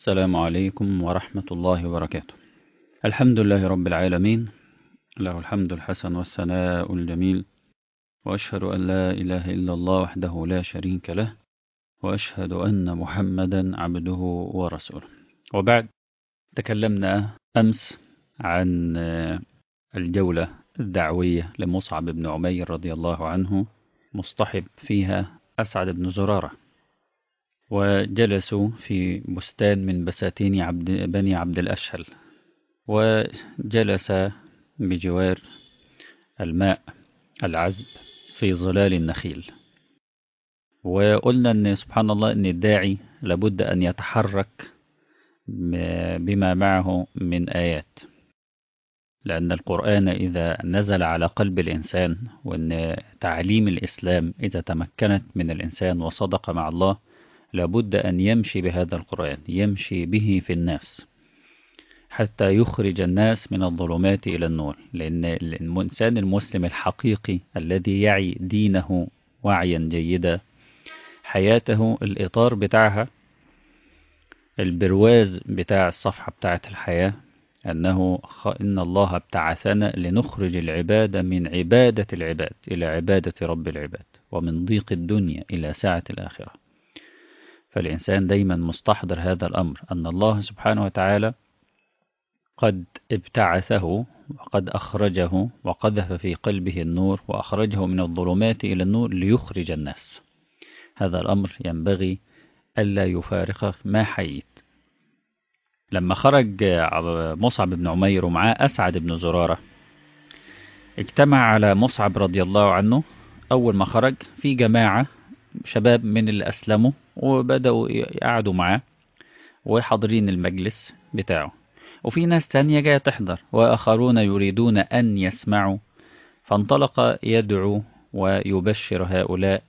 السلام عليكم ورحمة الله وبركاته الحمد لله رب العالمين له الحمد الحسن والثناء الجميل وأشهد أن لا إله إلا الله وحده لا شريك له وأشهد أن محمدا عبده ورسوله وبعد تكلمنا أمس عن الجولة الدعوية لمصعب بن عمير رضي الله عنه مصطحب فيها أسعد بن زرارة وجلسوا في بستان من بساتين عبد بني عبد الأشهل وجلس بجوار الماء العذب في ظلال النخيل وقلنا أن سبحان الله أن الداعي لابد أن يتحرك بما معه من آيات لأن القرآن إذا نزل على قلب الإنسان وأن تعليم الإسلام إذا تمكنت من الإنسان وصدق مع الله لابد أن يمشي بهذا القرآن يمشي به في الناس حتى يخرج الناس من الظلمات إلى النور لأن الإنسان المسلم الحقيقي الذي يعي دينه وعيا جيدا حياته الإطار بتاعها البرواز بتاع الصفحة بتاعة الحياة أنه إن الله ابتعثنا لنخرج العباد من عبادة العباد إلى عبادة رب العباد ومن ضيق الدنيا إلى ساعة الآخرة فالإنسان دايما مستحضر هذا الأمر أن الله سبحانه وتعالى قد ابتعثه وقد أخرجه وقذف في قلبه النور وأخرجه من الظلمات إلى النور ليخرج الناس هذا الأمر ينبغي ألا يفارقك ما حييت لما خرج مصعب بن عمير ومعاه أسعد بن زرارة اجتمع على مصعب رضي الله عنه أول ما خرج في جماعة شباب من اللي أسلموا وبدأوا يقعدوا معاه وحاضرين المجلس بتاعه وفي ناس تانية جاية تحضر وآخرون يريدون أن يسمعوا فانطلق يدعو ويبشر هؤلاء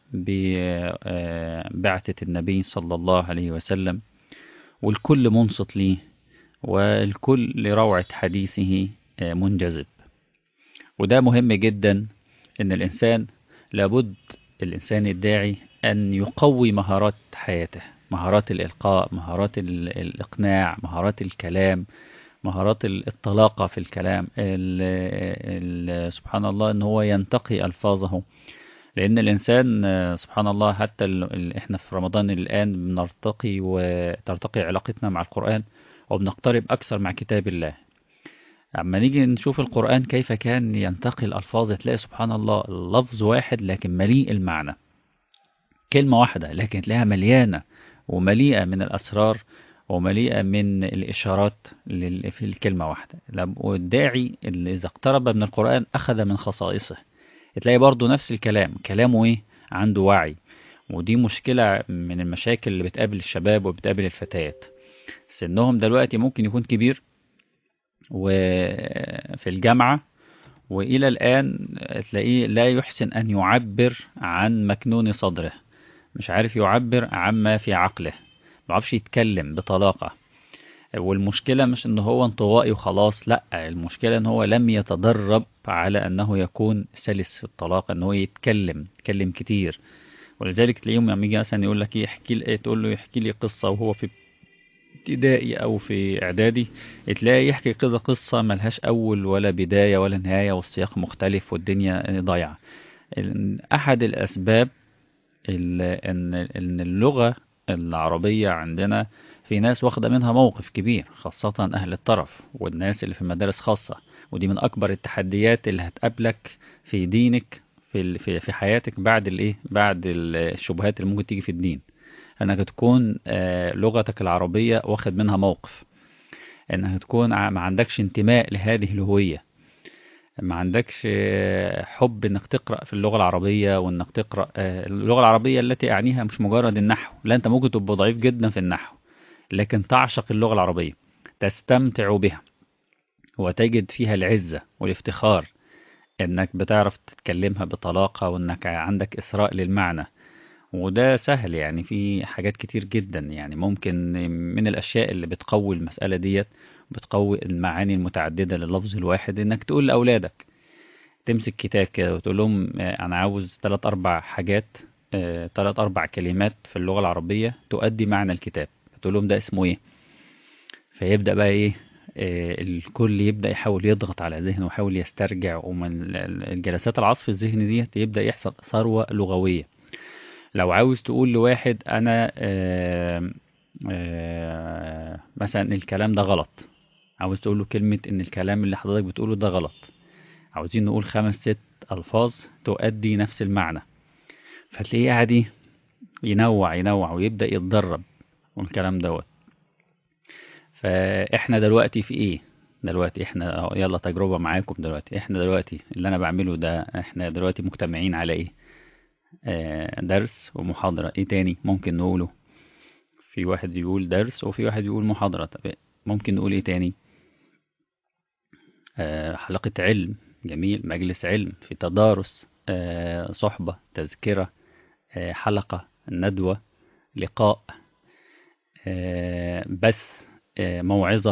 ببعثة النبي صلى الله عليه وسلم والكل منصت ليه والكل لروعة حديثه منجذب وده مهم جدا ان الانسان لابد الانسان الداعي ان يقوي مهارات حياته مهارات الالقاء مهارات الاقناع مهارات الكلام مهارات الطلاقة في الكلام ال ال سبحان الله ان هو ينتقي الفاظه لان الانسان سبحان الله حتى ال احنا في رمضان الان بنرتقي وترتقي علاقتنا مع القرآن وبنقترب اكثر مع كتاب الله اما نيجي نشوف القرآن كيف كان ينتقي الالفاظ تلاقي سبحان الله اللفظ واحد لكن مليء المعنى كلمة واحدة لكن تلاقيها مليانة ومليئة من الاسرار ومليئة من الإشارات في الكلمة واحدة والداعي اللي إذا اقترب من القرآن أخذ من خصائصه تلاقي برضو نفس الكلام كلامه إيه عنده وعي ودي مشكلة من المشاكل اللي بتقابل الشباب وبتقابل الفتيات سنهم دلوقتي ممكن يكون كبير وفي الجامعة وإلى الآن تلاقيه لا يحسن أن يعبر عن مكنون صدره مش عارف يعبر عما في عقله معرفش يتكلم بطلاقة والمشكلة مش ان هو انطوائي وخلاص لا المشكلة ان هو لم يتدرب على انه يكون سلس في الطلاق ان هو يتكلم يتكلم كتير ولذلك تلاقيهم لما يجي مثلا يقول لك ايه احكي لي تقول له يحكي لي قصة وهو في ابتدائي او في اعدادي تلاقي يحكي كده قصة ملهاش اول ولا بداية ولا نهاية والسياق مختلف والدنيا ضايعة احد الاسباب ان ان اللغة العربية عندنا في ناس واخدة منها موقف كبير خاصة أهل الطرف والناس اللي في مدارس خاصة ودي من أكبر التحديات اللي هتقابلك في دينك في في حياتك بعد الايه بعد الشبهات اللي ممكن تيجي في الدين انك تكون لغتك العربية واخد منها موقف انك تكون ما عندكش انتماء لهذه الهوية ما عندكش حب انك تقرأ في اللغة العربية وانك تقرأ اللغة العربية التي اعنيها مش مجرد النحو لا انت ممكن تبقى ضعيف جدا في النحو لكن تعشق اللغة العربية تستمتع بها وتجد فيها العزة والافتخار انك بتعرف تتكلمها بطلاقة وانك عندك اثراء للمعنى وده سهل يعني في حاجات كتير جدا يعني ممكن من الاشياء اللي بتقوي المسألة ديت بتقوي المعاني المتعددة لللفظ الواحد انك تقول لأولادك تمسك كتاب كده وتقول لهم انا عاوز ثلاث اربع حاجات ثلاث اربع كلمات في اللغة العربية تؤدي معنى الكتاب تقول لهم ده اسمه ايه فيبدأ بقى ايه آه، الكل يبدأ يحاول يضغط على ذهنه ويحاول يسترجع ومن ال- ال- الجلسات العصف الذهني ديت يبدأ يحصل ثروة لغوية لو عاوز تقول لواحد أنا آه، آه، مثلا الكلام ده غلط عاوز تقول له كلمة إن الكلام اللي حضرتك بتقوله ده غلط عاوزين نقول خمس ست ألفاظ تؤدي نفس المعنى فتلاقيه قاعد إيه؟ ينوع ينوع ويبدأ يتدرب والكلام دوت فاحنا دلوقتي في ايه دلوقتي احنا أهو يلا تجربة معاكم دلوقتي احنا دلوقتي اللي انا بعمله ده احنا دلوقتي مجتمعين على ايه آه درس ومحاضرة ايه تاني ممكن نقوله في واحد يقول درس وفي واحد يقول محاضرة طب ممكن نقول ايه تاني آه حلقة علم جميل مجلس علم في تدارس آه صحبة تذكرة آه حلقة ندوة لقاء آه بث آه موعظة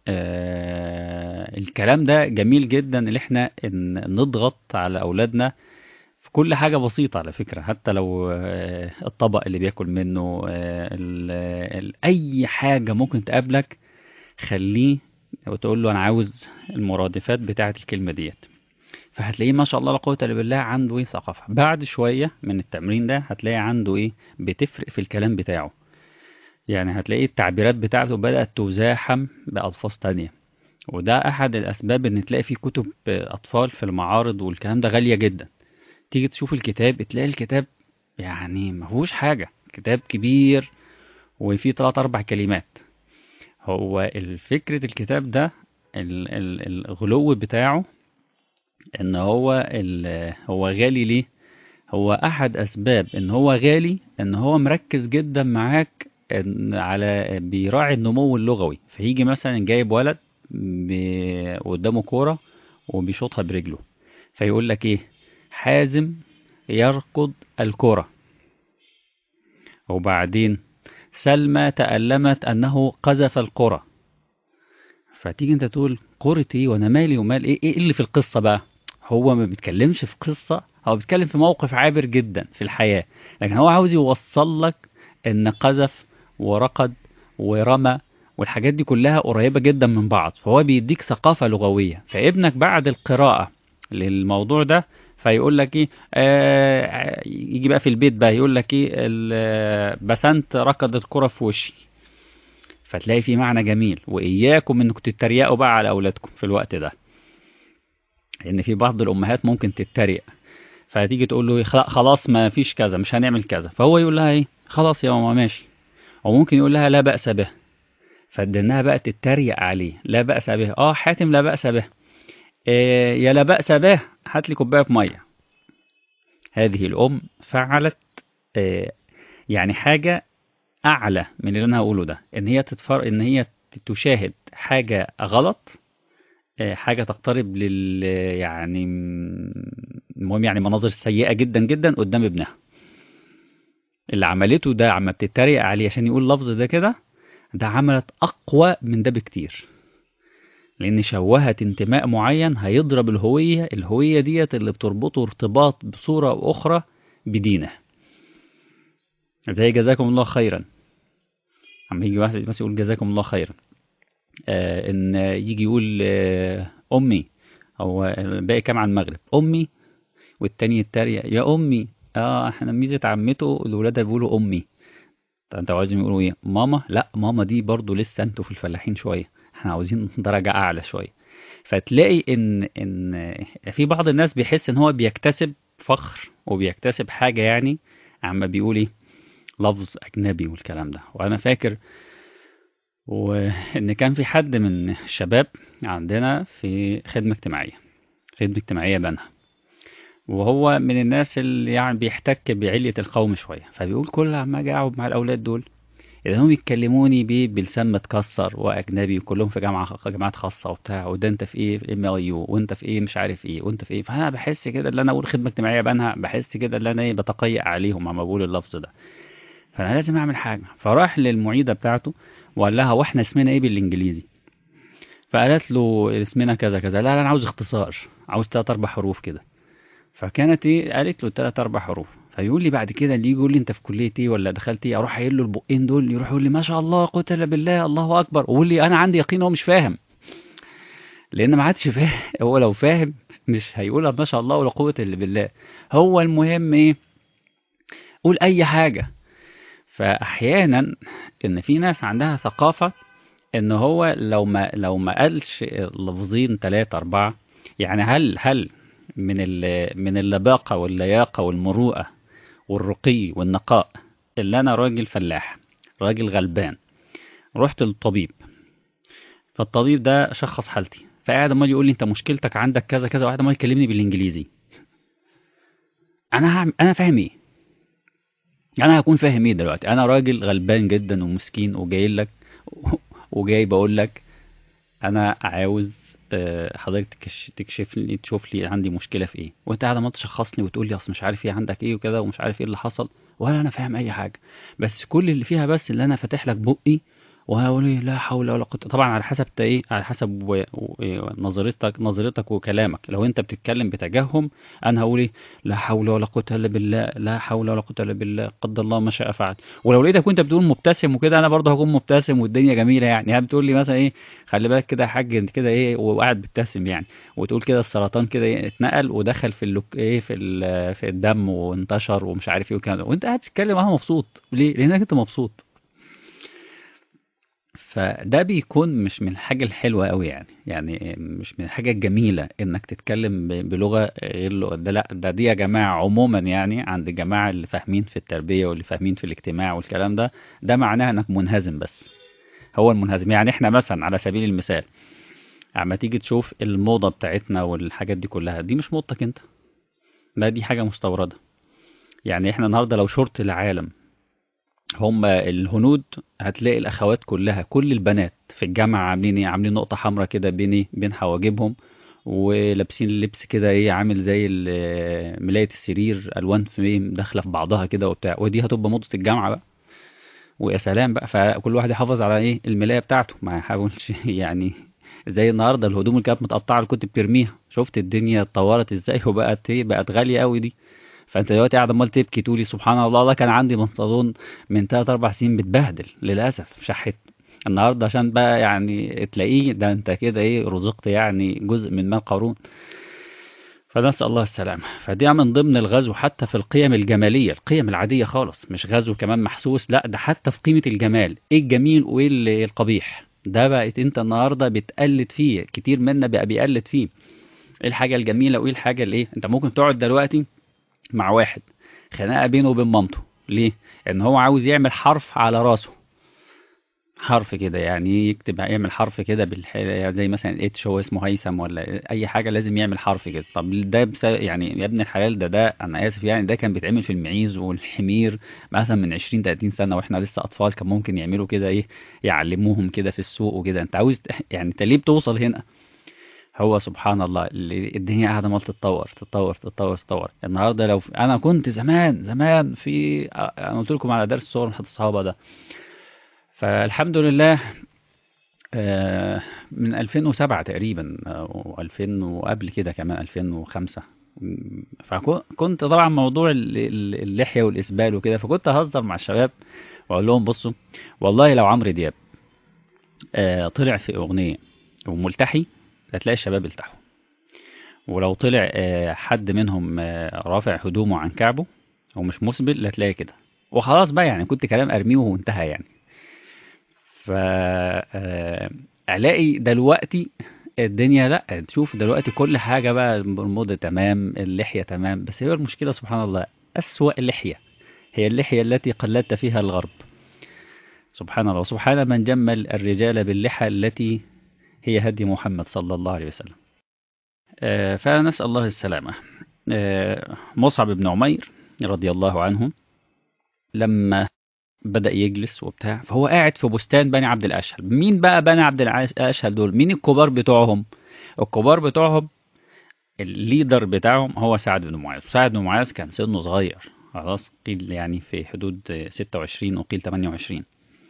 آه الكلام ده جميل جدا اللي احنا ن- نضغط على أولادنا في كل حاجة بسيطة على فكرة حتى لو آه الطبق اللي بياكل منه آه ال- ال- أي حاجة ممكن تقابلك خليه وتقول له أنا عاوز المرادفات بتاعة الكلمة ديت فهتلاقيه ما شاء الله لا قوة إلا بالله عنده ايه ثقافة بعد شوية من التمرين ده هتلاقي عنده ايه بتفرق في الكلام بتاعه يعني هتلاقي التعبيرات بتاعته بدأت تزاحم بألفاظ تانية وده أحد الأسباب إن تلاقي في كتب أطفال في المعارض والكلام ده غالية جدا تيجي تشوف الكتاب تلاقي الكتاب يعني مفهوش حاجة كتاب كبير وفيه تلات أربع كلمات هو فكرة الكتاب ده ال- ال- الغلو بتاعه إن هو ال- هو غالي ليه هو أحد أسباب إن هو غالي إن هو مركز جدا معاك إن على بيراعي النمو اللغوي فيجي مثلا جايب ولد ب- قدامه كورة وبيشوطها برجله فيقول لك إيه حازم يركض الكرة وبعدين سلمى تألمت أنه قذف الكرة فتيجي انت تقول كرة ايه وانا مالي ومال ايه ايه اللي في القصة بقى هو ما بيتكلمش في قصة هو بيتكلم في موقف عابر جدا في الحياة لكن هو عاوز يوصل لك ان قذف ورقد ورمى والحاجات دي كلها قريبة جدا من بعض فهو بيديك ثقافة لغوية فابنك بعد القراءة للموضوع ده فيقول لك ايه آه يجي بقى في البيت بقى يقول لك ايه ال- بسنت ركضت كرة في وشي فتلاقي في معنى جميل واياكم انكم تتريقوا بقى على اولادكم في الوقت ده لان في بعض الامهات ممكن تتريق فتيجي تقول له إيه، خلا- خلاص ما فيش كذا مش هنعمل كذا فهو يقول لها ايه خلاص يا ماما ماشي وممكن يقول لها لا بأس به فدنها بقى تتريق عليه لا بأس به اه حاتم لا بأس به إيه يا لا بأس به هات لي كوبايه ميه هذه الام فعلت آه، يعني حاجه اعلى من اللي انا هقوله ده ان هي تتفر ان هي تشاهد حاجه غلط آه، حاجه تقترب لل يعني م- المهم يعني مناظر سيئه جدا جدا قدام ابنها اللي عملته ده عم بتتريق عليه عشان يقول اللفظ ده كده ده عملت اقوى من ده بكتير لان شوهت انتماء معين هيضرب الهويه الهويه ديت اللي بتربطه ارتباط بصوره او اخرى بدينه زي جزاكم الله خيرا عم يجي واحد مثلا يقول جزاكم الله خيرا آه ان يجي يقول آه امي او باقي كام على المغرب امي والتاني يتريق يا امي اه احنا ميزه عمته الولاد بيقولوا امي طب انت عاوزهم يقولوا ايه ماما لا ماما دي برضو لسه انتوا في الفلاحين شويه احنا عاوزين درجه اعلى شويه فتلاقي ان ان في بعض الناس بيحس ان هو بيكتسب فخر وبيكتسب حاجه يعني عما بيقول ايه لفظ اجنبي والكلام ده وانا فاكر وان كان في حد من الشباب عندنا في خدمه اجتماعيه خدمه اجتماعيه بنها وهو من الناس اللي يعني بيحتك بعلية القوم شوية فبيقول كل عما اجي اقعد مع الاولاد دول اذا هم يتكلموني بيه بلسان متكسر واجنبي وكلهم في جامعه جامعات خاصه وبتاع وده انت في ايه في ام اي يو وانت في ايه مش عارف ايه وانت في ايه فانا بحس كده اللي انا اقول خدمه اجتماعيه بنها بحس كده اللي انا ايه بتقيأ عليهم عم بقول اللفظ ده فانا لازم اعمل حاجه فراح للمعيده بتاعته وقال لها واحنا اسمنا ايه بالانجليزي فقالت له اسمنا كذا كذا لا لا انا عاوز اختصار عاوز تلات اربع حروف كده فكانت ايه قالت له تلات اربع حروف فيقول لي بعد كده اللي يجي يقول لي انت في كليه ايه ولا دخلت ايه اروح قايل له البقين دول يروح يقول لي ما شاء الله قوه الا بالله الله اكبر ويقول لي انا عندي يقين هو مش فاهم لان ما عادش فاهم هو لو فاهم مش هيقولها ما شاء الله ولا قوه الا بالله هو المهم ايه قول اي حاجه فاحيانا ان في ناس عندها ثقافه ان هو لو ما لو ما قالش لفظين ثلاثه اربعه يعني هل هل من من اللباقه واللياقه والمروءه والرقي والنقاء اللي انا راجل فلاح راجل غلبان رحت للطبيب فالطبيب ده شخص حالتي فقاعد امال يقول لي انت مشكلتك عندك كذا كذا وقاعد امال يكلمني بالانجليزي انا هعمل انا فاهم ايه انا هكون فاهم ايه دلوقتي انا راجل غلبان جدا ومسكين وجاي لك وجاي بقول لك انا عاوز حضرتك تكشف لي تشوف لي عندي مشكله في ايه وانت قاعد ما تشخصني وتقول لي اصل مش عارف ايه عندك ايه وكده ومش عارف ايه اللي حصل ولا انا فاهم اي حاجه بس كل اللي فيها بس اللي انا فاتح لك بقي وهقول ايه لا حول ولا قوه طبعا على حسب ايه على حسب و... و... نظرتك نظرتك وكلامك لو انت بتتكلم بتجهم انا هقول ايه لا حول ولا قوه الا بالله لا حول ولا قوه الا بالله قدر الله ما شاء فعل ولو لقيتك وانت بتقول مبتسم وكده انا برضه هكون مبتسم والدنيا جميله يعني يعني بتقول لي مثلا ايه خلي بالك كده يا حاج انت كده ايه وقاعد بتبتسم يعني وتقول كده السرطان كده إيه اتنقل ودخل في اللك ايه في ال... في الدم وانتشر ومش عارف ايه والكلام ده وانت قاعد بتتكلم انا مبسوط ليه لانك انت مبسوط فده بيكون مش من الحاجة الحلوة قوي يعني يعني مش من الحاجة الجميلة انك تتكلم بلغة غير ده لا ده دي يا جماعة عموما يعني عند الجماعة اللي فاهمين في التربية واللي فاهمين في الاجتماع والكلام ده ده معناه انك منهزم بس هو المنهزم يعني احنا مثلا على سبيل المثال اما تيجي تشوف الموضة بتاعتنا والحاجات دي كلها دي مش موضتك انت ما دي حاجة مستوردة يعني احنا النهاردة لو شرط العالم هم الهنود هتلاقي الاخوات كلها كل البنات في الجامعه عاملين ايه عاملين نقطه حمراء كده بين بين حواجبهم ولابسين اللبس كده ايه عامل زي ملايه السرير الوان في داخله في بعضها كده وبتاع ودي هتبقى موضه الجامعه بقى ويا سلام بقى فكل واحد يحافظ على ايه الملايه بتاعته ما يحاولش يعني زي النهارده الهدوم اللي كانت متقطعه اللي كنت بترميها شفت الدنيا اتطورت ازاي وبقت ايه بقت غاليه قوي دي فانت دلوقتي قاعد عمال تبكي تقولي سبحان الله ده كان عندي بنطلون من 3 4 سنين متبهدل للاسف شحت النهارده عشان بقى يعني تلاقيه ده انت كده ايه رزقت يعني جزء من مال قارون فنسأل الله السلامة فدي من ضمن الغزو حتى في القيم الجمالية القيم العادية خالص مش غزو كمان محسوس لا ده حتى في قيمة الجمال ايه الجميل وايه القبيح ده بقت انت النهاردة بتقلد فيه كتير منا بقى بيقلد فيه ايه الحاجة الجميلة وايه الحاجة اللي ايه انت ممكن تقعد دلوقتي مع واحد خناقه بينه وبين مامته ليه ان هو عاوز يعمل حرف على راسه حرف كده يعني يكتب يعمل حرف كده بالح... زي مثلا اتش هو اسمه هيثم ولا اي حاجه لازم يعمل حرف كده طب ده بس يعني يا ابن الحلال ده ده انا اسف يعني ده كان بيتعمل في المعيز والحمير مثلا من 20 30 سنه واحنا لسه اطفال كان ممكن يعملوا كده ايه يعلموهم كده في السوق وكده انت عاوز يعني انت ليه بتوصل هنا هو سبحان الله اللي الدنيا قاعده عمال تتطور تتطور تتطور تتطور النهارده لو انا كنت زمان زمان في انا قلت لكم على درس صور محط الصحابه ده فالحمد لله من 2007 تقريبا او 2000 وقبل كده كمان 2005 فكنت طبعا موضوع اللحيه والاسبال وكده فكنت اهزر مع الشباب واقول لهم بصوا والله لو عمرو دياب طلع في اغنيه وملتحي هتلاقي الشباب التحوا ولو طلع حد منهم رافع هدومه عن كعبه ومش مسبل هتلاقي كده وخلاص بقى يعني كنت كلام ارميه وانتهى يعني ف الاقي دلوقتي الدنيا لا تشوف دلوقتي كل حاجه بقى الموضه تمام اللحيه تمام بس هي المشكله سبحان الله اسوا لحيه هي اللحيه التي قلدت فيها الغرب سبحان الله سبحان من جمل الرجال باللحى التي هي هدي محمد صلى الله عليه وسلم آه فنسأل الله السلامة آه مصعب بن عمير رضي الله عنه لما بدأ يجلس وبتاع فهو قاعد في بستان بني عبد الأشهل مين بقى بني عبد الأشهل دول مين الكبار بتوعهم الكبار بتوعهم الليدر بتاعهم هو سعد بن معاذ سعد بن معاذ كان سنه صغير خلاص قيل يعني في حدود 26 وقيل 28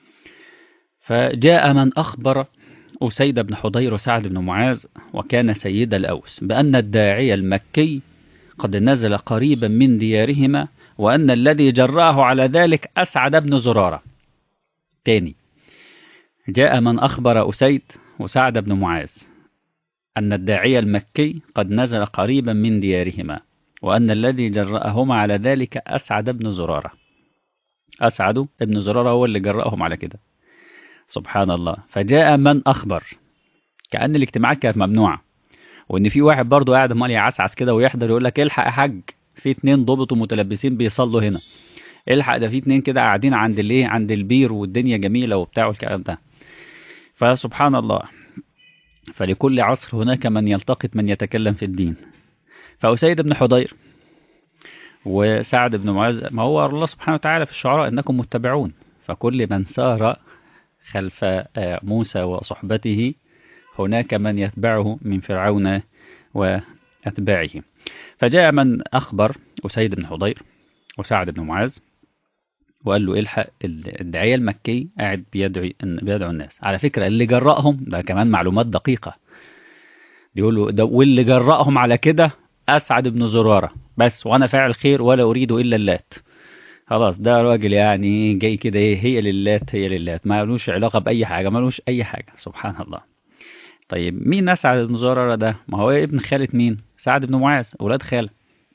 فجاء من أخبر أسيد بن حضير وسعد بن معاذ وكان سيد الأوس بأن الداعية المكي قد نزل قريبا من ديارهما وأن الذي جراه على ذلك أسعد بن زرارة تاني جاء من أخبر أسيد وسعد بن معاذ أن الداعية المكي قد نزل قريبا من ديارهما وأن الذي جرأهما على ذلك أسعد بن زرارة أسعد بن زرارة هو اللي جرأهم على كده سبحان الله فجاء من أخبر كأن الاجتماعات كانت ممنوعة وإن في واحد برضه قاعد امال يعسعس كده ويحضر يقول لك الحق يا حاج في اتنين ضبط ومتلبسين بيصلوا هنا الحق ده في اتنين كده قاعدين عند الايه عند البير والدنيا جميلة وبتاع والكلام ده فسبحان الله فلكل عصر هناك من يلتقط من يتكلم في الدين فأسيد بن حضير وسعد بن معاذ ما هو الله سبحانه وتعالى في الشعراء إنكم متبعون فكل من سار خلف موسى وصحبته هناك من يتبعه من فرعون وأتباعه فجاء من أخبر أسيد بن حضير وسعد بن معاذ وقال له الحق الداعية المكي قاعد بيدعو بيدعو الناس على فكرة اللي جرأهم ده كمان معلومات دقيقة بيقول له ده واللي جرأهم على كده أسعد بن زرارة بس وأنا فاعل خير ولا أريد إلا اللات خلاص ده راجل يعني جاي كده ايه هي للات هي للات ما لوش علاقة بأي حاجة ما لوش أي حاجة سبحان الله طيب مين أسعد بن زرارة ده ما هو ابن خالة مين سعد بن معاذ أولاد خالة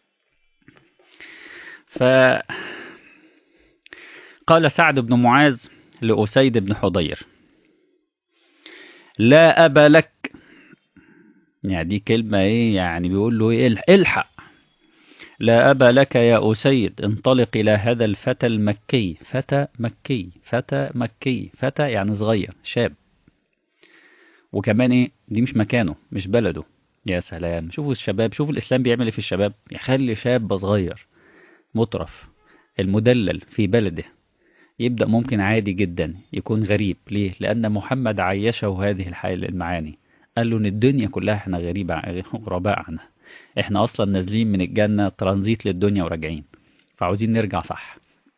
ف قال سعد بن معاذ لأسيد بن حضير لا أبا لك يعني دي كلمة ايه يعني بيقول له ايه الحق لا أبا لك يا أسيد انطلق إلى هذا الفتى المكي فتى مكي فتى مكي فتى يعني صغير شاب وكمان ايه دي مش مكانه مش بلده يا سلام شوفوا الشباب شوفوا الإسلام بيعمل ايه في الشباب يخلي شاب صغير مطرف المدلل في بلده يبدأ ممكن عادي جدا يكون غريب ليه لأن محمد عيشه هذه الحياة المعاني قال له ان الدنيا كلها احنا غريبة غرباء عنها احنا اصلا نازلين من الجنة ترانزيت للدنيا وراجعين فعاوزين نرجع صح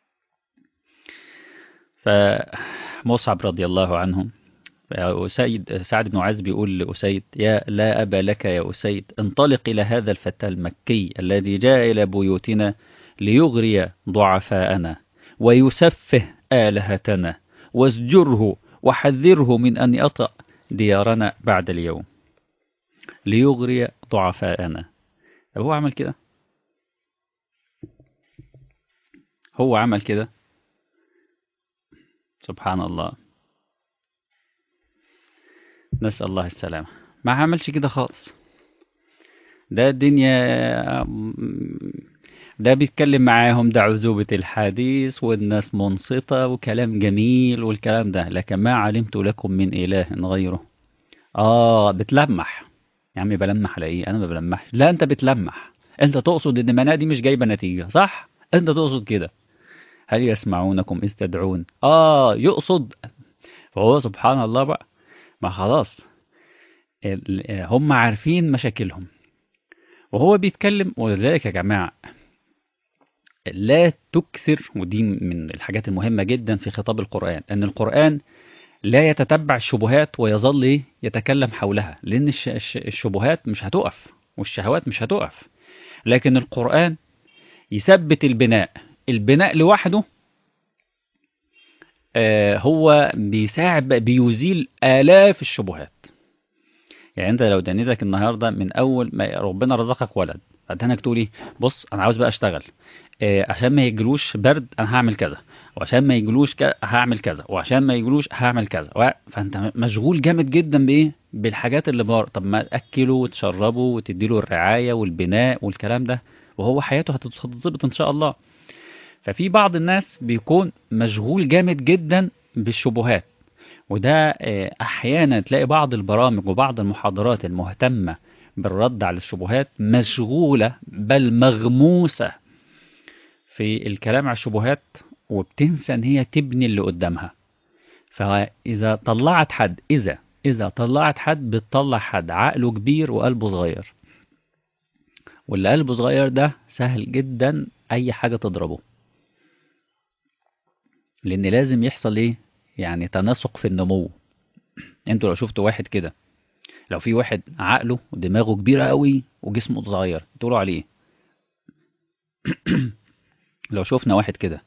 فمصعب رضي الله عنه سيد سعد بن معاذ بيقول لأسيد يا لا أبا لك يا أسيد انطلق إلى هذا الفتى المكي الذي جاء إلى بيوتنا ليغري ضعفاءنا ويسفه آلهتنا وازجره وحذره من أن يطأ ديارنا بعد اليوم ليغري ضعفاءنا طب هو عمل كده هو عمل كده سبحان الله نسأل الله السلامة ما عملش كده خالص ده الدنيا ده بيتكلم معاهم ده عزوبة الحديث والناس منصتة وكلام جميل والكلام ده لكن ما علمت لكم من إله غيره آه بتلمح يا عمي بلمح على إيه أنا ما بلمحش لا أنت بتلمح أنت تقصد إن المناعة دي مش جايبة نتيجة صح أنت تقصد كده هل يسمعونكم إذ تدعون آه يقصد فهو سبحان الله بقى ما خلاص هم عارفين مشاكلهم وهو بيتكلم ولذلك يا جماعة لا تكثر ودي من الحاجات المهمة جدا في خطاب القرآن أن القرآن لا يتتبع الشبهات ويظل يتكلم حولها لأن الشبهات مش هتقف والشهوات مش هتقف لكن القرآن يثبت البناء البناء لوحده هو بيساعد بيزيل آلاف الشبهات يعني انت لو دنيتك النهارده من اول ما ربنا رزقك ولد فدهنك تقول ايه بص انا عاوز بقى اشتغل إيه عشان ما يجلوش برد انا هعمل كذا وعشان ما يجلوش ك... هعمل كذا وعشان ما يجلوش هعمل كذا و... فانت مشغول جامد جدا بايه بالحاجات اللي بار طب ما تاكله وتشربه وتديله الرعايه والبناء والكلام ده وهو حياته هتتظبط ان شاء الله ففي بعض الناس بيكون مشغول جامد جدا بالشبهات وده احيانا تلاقي بعض البرامج وبعض المحاضرات المهتمه بالرد على الشبهات مشغوله بل مغموسه في الكلام على الشبهات وبتنسى ان هي تبني اللي قدامها فاذا طلعت حد اذا اذا طلعت حد بتطلع حد عقله كبير وقلبه صغير واللي قلبه صغير ده سهل جدا اي حاجه تضربه لان لازم يحصل ايه يعني تناسق في النمو انتوا لو شفتوا واحد كده لو في واحد عقله ودماغه كبيره قوي وجسمه صغير تقولوا عليه لو شفنا واحد كده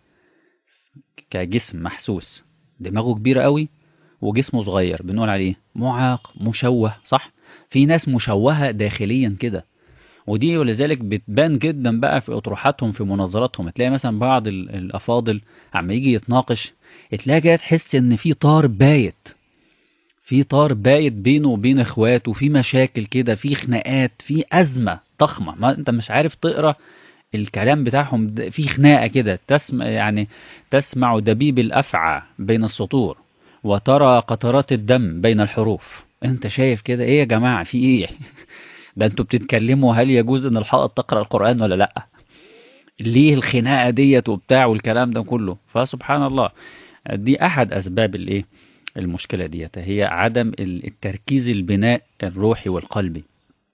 كجسم محسوس دماغه كبيرة قوي وجسمه صغير بنقول عليه معاق مشوه صح في ناس مشوهة داخليا كده ودي ولذلك بتبان جدا بقى في اطروحاتهم في مناظراتهم تلاقي مثلا بعض ال- الافاضل عما يجي يتناقش تلاقي كده تحس ان في طار بايت في طار بايت بينه وبين اخواته في مشاكل كده في خناقات في ازمه ضخمه ما انت مش عارف تقرا الكلام بتاعهم ده- في خناقه كده تسمع يعني تسمع دبيب الافعى بين السطور وترى قطرات الدم بين الحروف انت شايف كده ايه يا جماعه في ايه ده انتوا بتتكلموا هل يجوز ان الحائط تقرا القران ولا لا ليه الخناقه ديت وبتاع والكلام ده كله فسبحان الله دي احد اسباب الايه المشكله ديت هي عدم ال- التركيز البناء الروحي والقلبي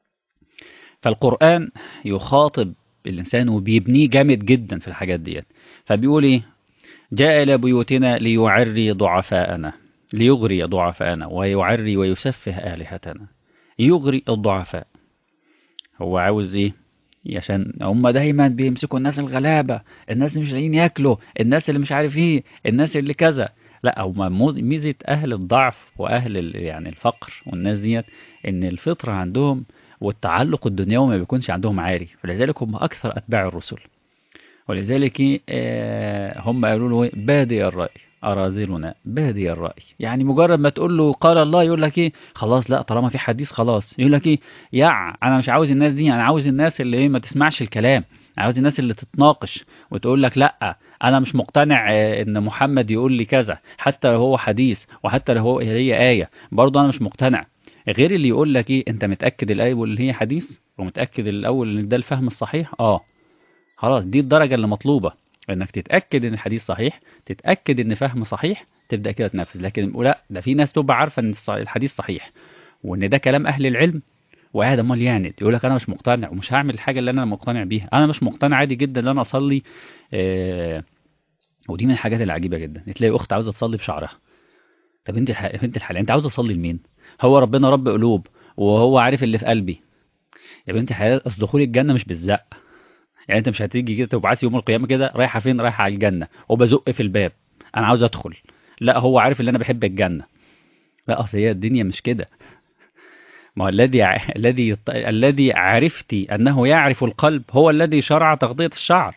فالقران يخاطب الانسان وبيبنيه جامد جدا في الحاجات ديت فبيقول ايه جاء الى بيوتنا ليعري ضعفاءنا ليغري ضعفاءنا ويعري ويسفه الهتنا يغري الضعفاء هو عاوز ايه عشان هم دايما بيمسكوا الناس الغلابه الناس اللي مش لاقيين ياكلوا الناس اللي مش عارف ايه الناس اللي كذا لا هم مو- ميزه اهل الضعف واهل ال- يعني الفقر والناس ديت ان الفطره عندهم والتعلق الدنيوي ما بيكونش عندهم عالي فلذلك هم اكثر اتباع الرسل ولذلك إيه، آه، هم قالوا له إيه؟ بادي الرأي أراذلنا بادي الرأي يعني مجرد ما تقول له قال الله يقول لك ايه خلاص لا طالما في حديث خلاص يقول لك ايه يع انا مش عاوز الناس دي انا عاوز الناس اللي ايه ما تسمعش الكلام عاوز الناس اللي تتناقش وتقول لك لا انا مش مقتنع آه، ان محمد يقول لي كذا حتى لو هو حديث وحتى لو هو هي آية برضه انا مش مقتنع غير اللي يقول لك ايه انت متأكد الآية واللي هي حديث ومتأكد الاول ان ده الفهم الصحيح اه خلاص دي الدرجة اللي مطلوبة انك تتأكد ان الحديث صحيح تتأكد ان فهم صحيح تبدأ كده تنفذ لكن لا ده في ناس تبقى عارفة ان الص- الحديث صحيح وان ده كلام اهل العلم وقاعد امال يعند يقول لك انا مش مقتنع ومش هعمل الحاجة اللي انا مقتنع بيها انا مش مقتنع عادي جدا ان انا اصلي آه ودي من الحاجات العجيبة جدا تلاقي اخت عاوزة تصلي بشعرها طب انت الح... بنت الحلال انت عاوزة تصلي لمين هو ربنا رب قلوب وهو عارف اللي في قلبي يا بنت الحلال اصل دخول الجنة مش بالزق يعني انت مش هتيجي كده تبعثي يوم القيامه كده رايحه فين رايحه على الجنه وبزق في الباب انا عاوز ادخل لا هو عارف ان انا بحب الجنه لا اصل هي الدنيا مش كده ما هو الذي ع- الذي يط- الذي عرفتي انه يعرف القلب هو الذي شرع تغطيه الشعر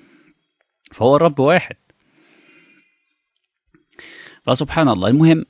فهو الرب واحد فسبحان الله المهم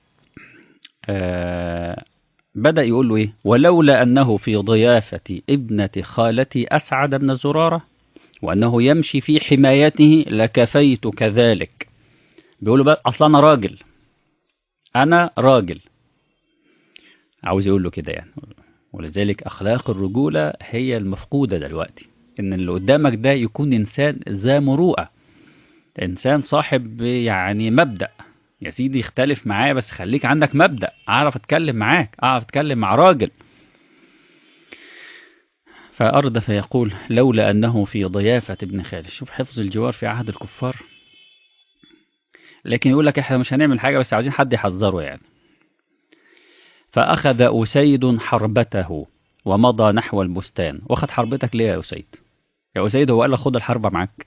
آه بدأ يقول له ايه ولولا انه في ضيافه ابنه خالتي اسعد بن زراره وأنه يمشي في حمايته لكفيت كذلك بيقولوا بقى أصلا أنا راجل أنا راجل عاوز يقول له كده يعني ولذلك أخلاق الرجولة هي المفقودة دلوقتي إن اللي قدامك ده يكون إنسان ذا مروءة إنسان صاحب يعني مبدأ يا سيدي اختلف معايا بس خليك عندك مبدأ أعرف أتكلم معاك أعرف أتكلم مع راجل فأردف يقول لولا أنه في ضيافة ابن خالد شوف حفظ الجوار في عهد الكفار لكن يقول لك احنا مش هنعمل حاجة بس عاوزين حد يحذره يعني فأخذ أسيد حربته ومضى نحو البستان واخد حربتك ليه يا أسيد يا أسيد هو قال لك خد الحربة معاك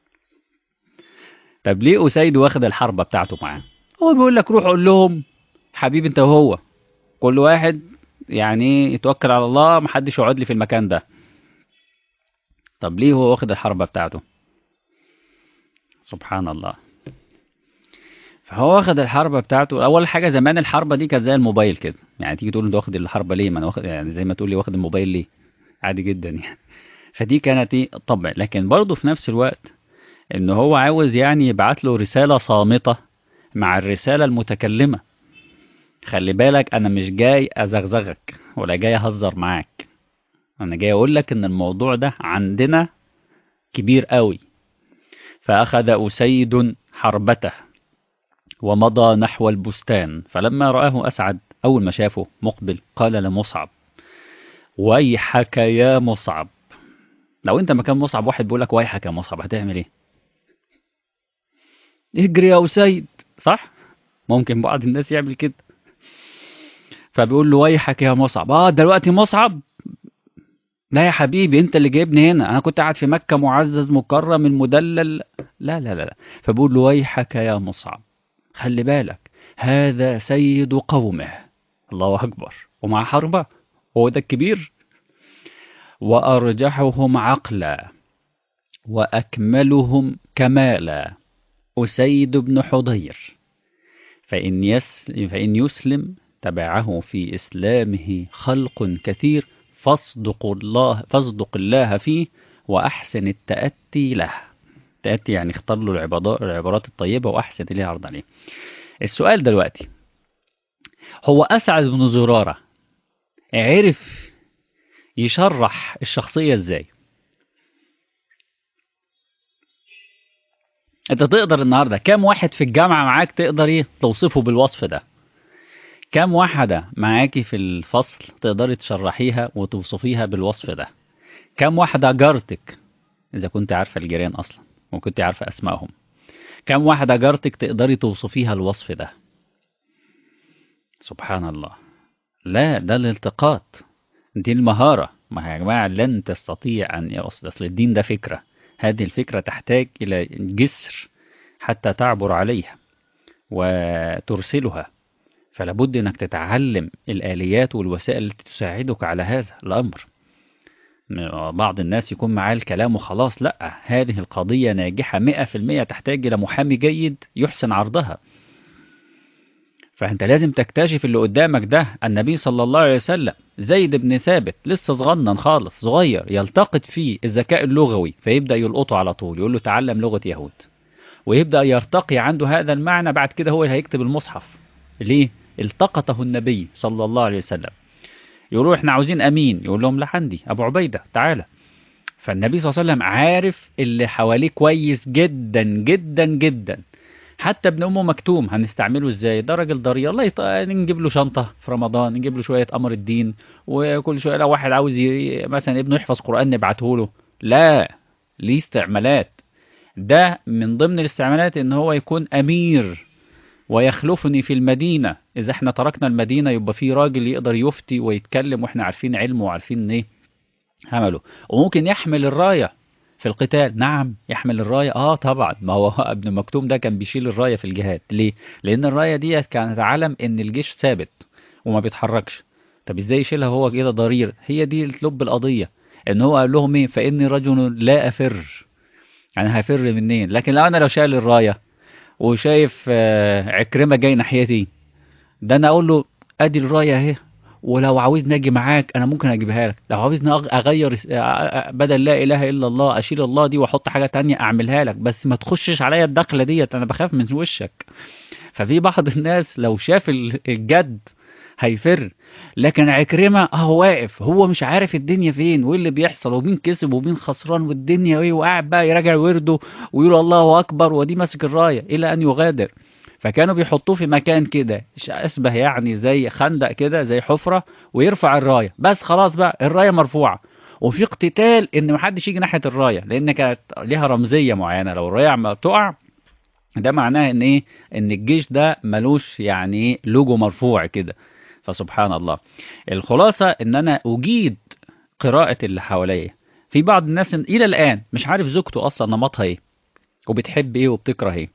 طب ليه أسيد واخد الحربة بتاعته معاه هو بيقول لك روح قول لهم حبيبي انت وهو كل واحد يعني يتوكل على الله محدش يقعد لي في المكان ده طب ليه هو واخد الحربة بتاعته سبحان الله فهو واخد الحربة بتاعته أول حاجة زمان الحربة دي كانت زي الموبايل كده يعني تيجي تقول له واخد الحربة ليه ما أنا واخد يعني زي ما تقول لي واخد الموبايل ليه عادي جدا يعني فدي كانت ايه طبع لكن برضه في نفس الوقت ان هو عاوز يعني يبعت له رسالة صامتة مع الرسالة المتكلمة خلي بالك انا مش جاي ازغزغك ولا جاي اهزر معاك انا جاي اقول لك ان الموضوع ده عندنا كبير قوي فاخذ اسيد حربته ومضى نحو البستان فلما رآه أسعد أول ما شافه مقبل قال لمصعب ويحك يا مصعب لو انت مكان مصعب واحد بيقول لك ويحك يا مصعب هتعمل ايه اجري يا أسيد صح ممكن بعض الناس يعمل كده فبيقول له ويحك يا مصعب اه دلوقتي مصعب لا يا حبيبي انت اللي جايبني هنا انا كنت قاعد في مكة معزز مكرم المدلل لا لا لا لا فبقول له ويحك يا مصعب خلي بالك هذا سيد قومه الله أكبر ومع حربة هو ده الكبير وأرجحهم عقلا وأكملهم كمالا أسيد بن حضير فإن, يس فإن يسلم تبعه في إسلامه خلق كثير فاصدق الله, فاصدق الله فيه وأحسن التأتي له تأتي يعني اختار له العبارات الطيبة وأحسن إليها عرض عليه السؤال دلوقتي هو أسعد بن زرارة عرف يشرح الشخصية ازاي انت تقدر النهاردة كام واحد في الجامعة معاك تقدر ايه توصفه بالوصف ده كام واحدة معاكي في الفصل تقدري تشرحيها وتوصفيها بالوصف ده كام واحدة جارتك اذا كنت عارفة الجيران اصلا وكنت عارفة اسمائهم كام واحدة جارتك تقدري توصفيها الوصف ده سبحان الله لا ده الالتقاط دي المهارة ما يا جماعة لن تستطيع أن يوصل أصل الدين ده فكرة هذه الفكرة تحتاج إلى جسر حتى تعبر عليها وترسلها فلابد أنك تتعلم الآليات والوسائل التي تساعدك على هذا الأمر بعض الناس يكون معاه الكلام وخلاص لا هذه القضية ناجحة مئة في المئة تحتاج إلى محامي جيد يحسن عرضها فأنت لازم تكتشف اللي قدامك ده النبي صلى الله عليه وسلم زيد بن ثابت لسه صغنن خالص صغير يلتقط فيه الذكاء اللغوي فيبدأ يلقطه على طول يقول له تعلم لغة يهود ويبدأ يرتقي عنده هذا المعنى بعد كده هو اللي هيكتب المصحف ليه؟ التقطه النبي صلى الله عليه وسلم يقولوا احنا عاوزين امين يقول لهم لا عندي ابو عبيدة تعالى فالنبي صلى الله عليه وسلم عارف اللي حواليه كويس جدا جدا جدا حتى ابن امه مكتوم هنستعمله ازاي ده راجل ضري الله يط... نجيب له شنطه في رمضان نجيب له شويه قمر الدين وكل شويه لو واحد عاوز ي... مثلا ابنه يحفظ قران نبعته له لا ليه استعمالات ده من ضمن الاستعمالات ان هو يكون امير ويخلفني في المدينه اذا احنا تركنا المدينه يبقى في راجل يقدر يفتي ويتكلم واحنا عارفين علمه وعارفين ايه عمله وممكن يحمل الرايه في القتال نعم يحمل الراية اه طبعا ما هو ابن مكتوم ده كان بيشيل الراية في الجهاد ليه لان الراية دي كانت علم ان الجيش ثابت وما بيتحركش طب ازاي يشيلها هو كده ضرير هي دي لب القضية ان هو قال لهم ايه فاني رجل لا افر يعني هفر منين لكن لو انا لو شايل الراية وشايف آه عكرمة جاي ناحيتي ده انا اقول له ادي الراية اهي ولو عاوزني اجي معاك انا ممكن اجيبها لك لو عاوزني اغير بدل لا اله الا الله اشيل الله دي واحط حاجه تانية اعملها لك بس ما تخشش عليا الدخله ديت انا بخاف من وشك ففي بعض الناس لو شاف الجد هيفر لكن عكرمة هو واقف هو مش عارف الدنيا فين وايه اللي بيحصل ومين كسب ومين خسران والدنيا ايه وقاعد بقى يراجع ورده ويقول الله اكبر ودي ماسك الرايه الى ان يغادر فكانوا بيحطوه في مكان كده اشبه يعني زي خندق كده زي حفرة ويرفع الراية بس خلاص بقى الراية مرفوعة وفي اقتتال ان محدش يجي ناحية الراية لان كانت ليها رمزية معينة لو الراية ما تقع ده معناه ان ايه ان الجيش ده ملوش يعني لوجو مرفوع كده فسبحان الله الخلاصة ان انا اجيد قراءة اللي حواليا في بعض الناس الى الان مش عارف زوجته اصلا نمطها ايه وبتحب ايه وبتكره ايه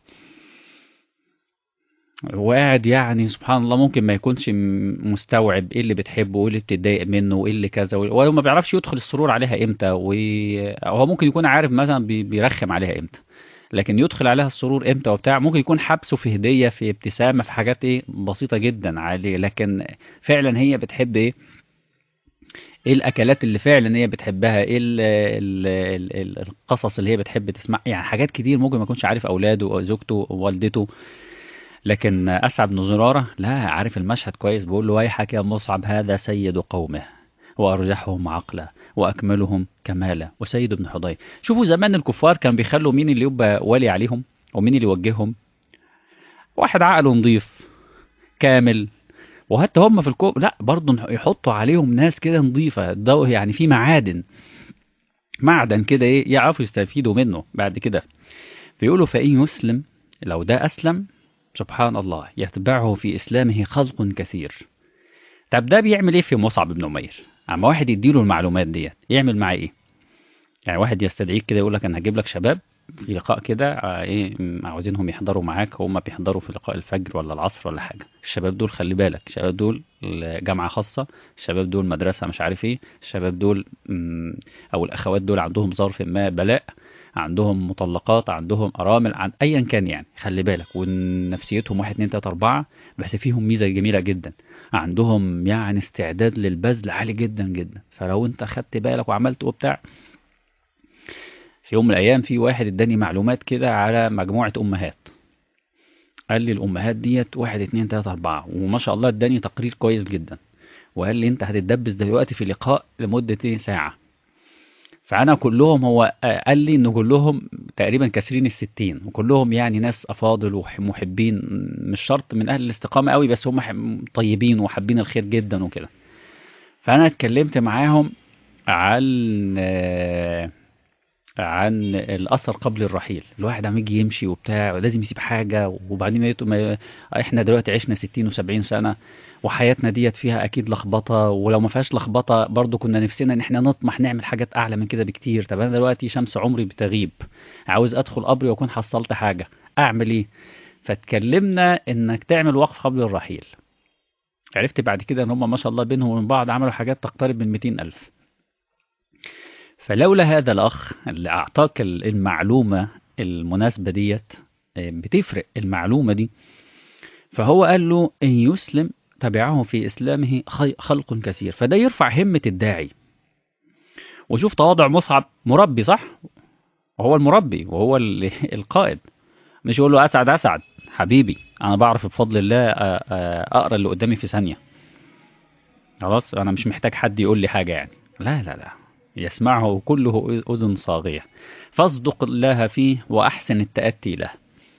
وقاعد يعني سبحان الله ممكن ما يكونش مستوعب ايه اللي بتحبه وايه اللي بتتضايق منه وايه اللي كذا وهو ما بيعرفش يدخل السرور عليها امتى وهو ممكن يكون عارف مثلا بيرخم عليها امتى لكن يدخل عليها السرور امتى وبتاع ممكن يكون حبسه في هديه في ابتسامه في حاجات ايه بسيطه جدا عليه لكن فعلا هي بتحب ايه ايه الاكلات اللي فعلا هي بتحبها ايه ال ال ال القصص اللي هي بتحب تسمع يعني حاجات كتير ممكن ما يكونش عارف اولاده وزوجته ووالدته لكن أسعد بن زرارة لا عارف المشهد كويس بيقول له ويحك يا مصعب هذا سيد قومه وأرجحهم عقلا وأكملهم كمالا وسيد بن حضير شوفوا زمان الكفار كان بيخلوا مين اللي يبقى والي عليهم ومين اللي يوجههم واحد عقله نظيف كامل وحتى هم في الكو لا برضه يحطوا عليهم ناس كده نظيفه ده يعني في معادن معدن كده ايه يعرفوا يستفيدوا منه بعد كده فيقولوا فإن يسلم لو ده أسلم سبحان الله يتبعه في إسلامه خلق كثير طب ده بيعمل ايه في مصعب بن عمير اما واحد يديله المعلومات ديت يعمل معاه ايه يعني واحد يستدعيك كده يقول لك انا هجيب لك شباب في لقاء كده آه، ايه م- عاوزينهم يحضروا معاك هم بيحضروا في لقاء الفجر ولا العصر ولا حاجه الشباب دول خلي بالك الشباب دول جامعه خاصه الشباب دول مدرسه مش عارف ايه الشباب دول م، او الاخوات دول عندهم ظرف ما بلاء عندهم مطلقات عندهم ارامل عن ايا كان يعني خلي بالك ونفسيتهم واحد اتنين تلاته اربعه بس فيهم ميزه جميله جدا عندهم يعني استعداد للبذل عالي جدا جدا فلو انت خدت بالك وعملت وبتاع في يوم من الايام في واحد اداني معلومات كده على مجموعه امهات قال لي الامهات ديت واحد اتنين تلاته اربعه وما شاء الله اداني تقرير كويس جدا وقال لي انت هتتدبس دلوقتي في لقاء لمده ايه ساعه فانا كلهم هو آه، قال لي ان كلهم تقريبا كاسرين الستين وكلهم يعني ناس افاضل ومحبين مش شرط من اهل الاستقامه قوي بس هم ح- طيبين وحابين الخير جدا وكده فانا اتكلمت معاهم عن آه، عن الاثر قبل الرحيل الواحد عم يجي يمشي وبتاع لازم يسيب حاجه وبعدين ما يت- ما احنا دلوقتي عشنا 60 و70 سنه وحياتنا ديت فيها اكيد لخبطه ولو ما فيهاش لخبطه برضو كنا نفسنا ان احنا نطمح نعمل حاجات اعلى من كده بكتير طب انا دلوقتي شمس عمري بتغيب عاوز ادخل قبري واكون حصلت حاجه اعمل ايه فاتكلمنا انك تعمل وقف قبل الرحيل عرفت بعد كده ان هم ما شاء الله بينهم وبين بعض عملوا حاجات تقترب من 200 ألف فلولا هذا الأخ اللي أعطاك ال- المعلومة المناسبة ديت آه، بتفرق المعلومة دي فهو قال له إن يسلم تبعه في إسلامه خي- خلق كثير فده يرفع همة الداعي وشوف تواضع مصعب مربي صح وهو المربي وهو ال- القائد مش يقول له أسعد أسعد حبيبي أنا بعرف بفضل الله آه، آه، أقرأ اللي قدامي في ثانية خلاص أنا مش محتاج حد يقول لي حاجة يعني لا لا لا يسمعه كله أذن صاغية فاصدق الله فيه وأحسن التأتي له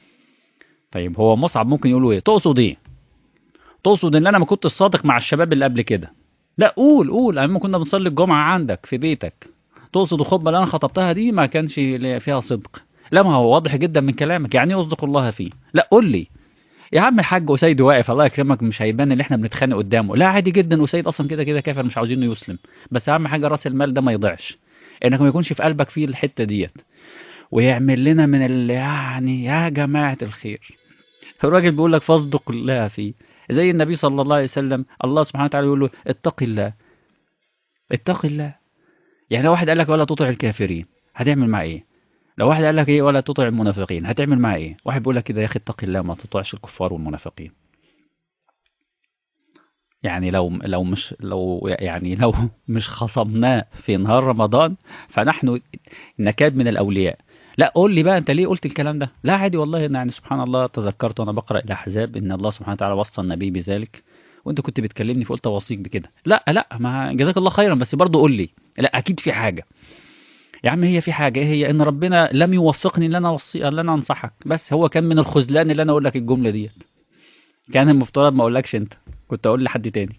طيب هو مصعب ممكن يقول له إيه تقصد إيه تقصد إن أنا ما كنتش صادق مع الشباب اللي قبل كده لا قول قول أما كنا بنصلي الجمعة عندك في بيتك تقصد الخطبة اللي أنا خطبتها دي ما كانش فيها صدق لا ما هو واضح جدا من كلامك يعني إيه يصدق الله فيه لا قول لي يا عم الحاج أسيد واقف الله يكرمك مش هيبان ان احنا بنتخانق قدامه لا عادي جدا أسيد اصلا كده كده كافر مش عاوزينه يسلم بس اهم حاجه راس المال ده ما يضيعش انك ما يكونش في قلبك فيه الحته ديت ويعمل لنا من اللي يعني يا جماعه الخير الراجل بيقول لك فاصدق الله فيه زي النبي صلى الله عليه وسلم الله سبحانه وتعالى يقول له اتق الله اتق الله يعني لو واحد قال لك ولا تطع الكافرين هتعمل معاه ايه لو واحد قال لك ايه ولا تطع المنافقين هتعمل معاه ايه واحد بيقول لك كده يا اخي اتق الله ما تطيعش الكفار والمنافقين يعني لو لو مش لو يعني لو مش خصمناه في نهار رمضان فنحن نكاد من الاولياء لا قول لي بقى انت ليه قلت الكلام ده لا عادي والله يعني سبحان الله تذكرت وانا بقرا الاحزاب ان الله سبحانه وتعالى وصى النبي بذلك وانت كنت بتكلمني فقلت اوصيك بكده لا لا ما جزاك الله خيرا بس برضه قول لي لا اكيد في حاجه يا عم هي في حاجه ايه هي ان ربنا لم يوفقني ان انا اوصي ان انا انصحك بس هو كان من الخذلان اللي انا اقول لك الجمله ديت كان المفترض ما اقولكش انت كنت اقول لحد تاني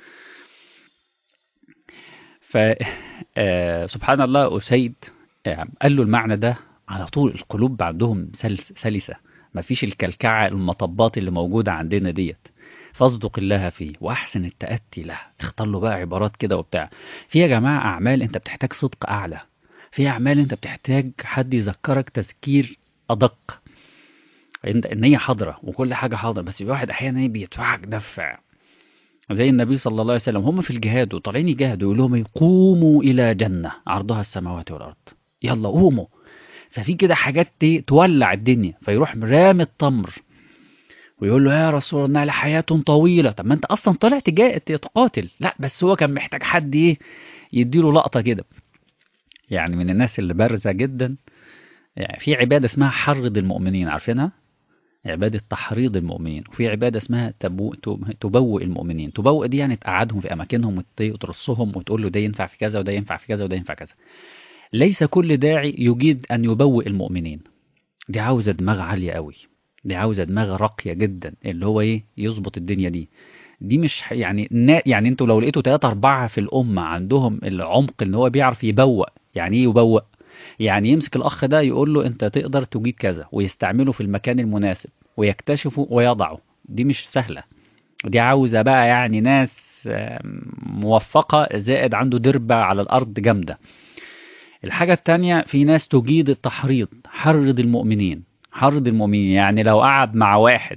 ف آه، سبحان الله أسيد آه، قال له المعنى ده على طول القلوب عندهم سلس سلسة ما فيش الكلكعة المطبات اللي موجودة عندنا ديت فاصدق الله فيه وأحسن التأتي له اختار له بقى عبارات كده وبتاع في يا جماعة أعمال أنت بتحتاج صدق أعلى في أعمال أنت بتحتاج حد يذكرك تذكير أدق إن- النية حاضرة وكل حاجة حاضرة بس في واحد أحيانا إيه بيدفعك دفع زي النبي صلى الله عليه وسلم هم في الجهاد وطالعين يجاهدوا يقول لهم إيه؟ قوموا إلى جنة عرضها السماوات والأرض يلا قوموا ففي كده حاجات ت- تولع الدنيا فيروح رامي التمر ويقول له يا رسول الله لحياة طويلة طب ما انت اصلا طالع تجا- تقاتل لا بس هو كان محتاج حد ايه يديله لقطة كده يعني من الناس اللي بارزة جدا يعني في عبادة اسمها حرض المؤمنين عارفينها عبادة تحريض المؤمنين وفي عبادة اسمها تبو... تبوء المؤمنين تبوء دي يعني تقعدهم في أماكنهم وت- وترصهم وتقول له ده ينفع في كذا وده ينفع في كذا وده ينفع كذا ليس كل داعي يجيد أن يبوئ المؤمنين دي عاوزة دماغ عالية قوي دي عاوزة دماغ راقية جدا اللي هو ايه يظبط الدنيا دي دي مش ح- يعني نا- يعني انتوا لو لقيتوا ثلاثة أربعة في الأمة عندهم العمق ان هو بيعرف يبوأ يعني ايه يبوأ يعني يمسك الأخ ده يقول له أنت تقدر تجيب كذا ويستعمله في المكان المناسب ويكتشفه ويضعه دي مش سهلة دي عاوزة بقى يعني ناس ناس موفقة زائد عنده دربة على الأرض جامدة الحاجة التانية في ناس تجيد التحريض حرض المؤمنين حرض المؤمنين يعني لو قعد مع واحد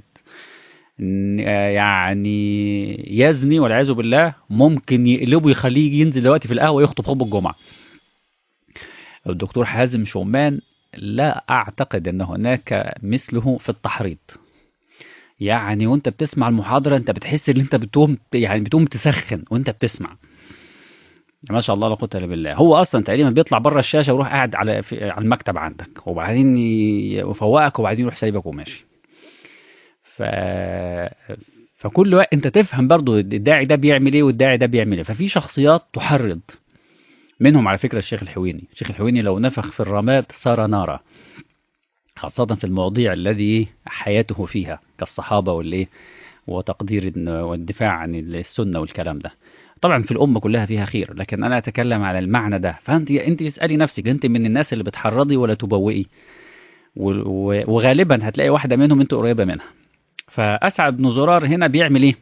يعني يزني والعياذ بالله ممكن يقلبه يخليه ينزل دلوقتي في القهوة يخطب خطبة الجمعة الدكتور حازم شومان لا أعتقد أن هناك مثله في التحريض يعني وانت بتسمع المحاضرة انت بتحس ان انت بتقوم يعني بتقوم تسخن وانت بتسمع ما شاء الله لا قوه الا بالله هو اصلا تقريبا بيطلع بره الشاشه ويروح قاعد على في على المكتب عندك وبعدين يفوقك وبعدين يروح سايبك وماشي ف فكل وقت انت تفهم برضو الداعي ده بيعمل ايه والداعي ده بيعمل ايه ففي شخصيات تحرض منهم على فكره الشيخ الحويني الشيخ الحويني لو نفخ في الرماد صار نارا خاصة في المواضيع الذي حياته فيها كالصحابة والإيه وتقدير والدفاع عن السنة والكلام ده طبعا في الأمة كلها فيها خير لكن أنا أتكلم على المعنى ده فأنت أنت اسألي نفسك أنت من الناس اللي بتحرضي ولا تبوئي وغالبا هتلاقي واحدة منهم أنت قريبة منها فأسعد بن زرار هنا بيعمل إيه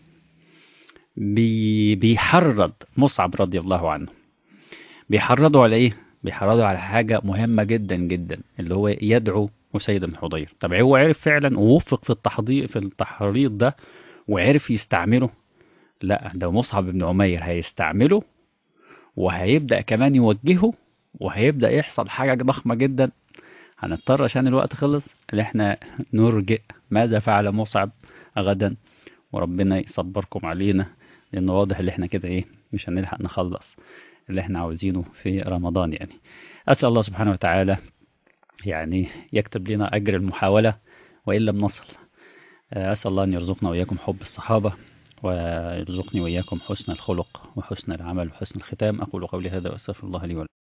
بي بيحرض مصعب رضي الله عنه بيحرضوا على إيه بيحرضوا على حاجة مهمة جدا جدا اللي هو يدعو وسيد بن حضير طب هو عرف فعلا ووفق في التحضير في التحريض ده وعرف يستعمله لا ده مصعب بن عمير هيستعمله وهيبدأ كمان يوجهه وهيبدأ يحصل حاجة ضخمة جدا هنضطر عشان الوقت خلص ان احنا نرجئ ماذا فعل مصعب غدا وربنا يصبركم علينا لان واضح ان احنا كده ايه مش هنلحق نخلص اللي احنا عاوزينه في رمضان يعني اسال الله سبحانه وتعالى يعني يكتب لنا أجر المحاولة وإن لم نصل أسأل الله أن يرزقنا وإياكم حب الصحابة ويرزقني وإياكم حسن الخلق وحسن العمل وحسن الختام أقول قولي هذا وأستغفر الله لي ولكم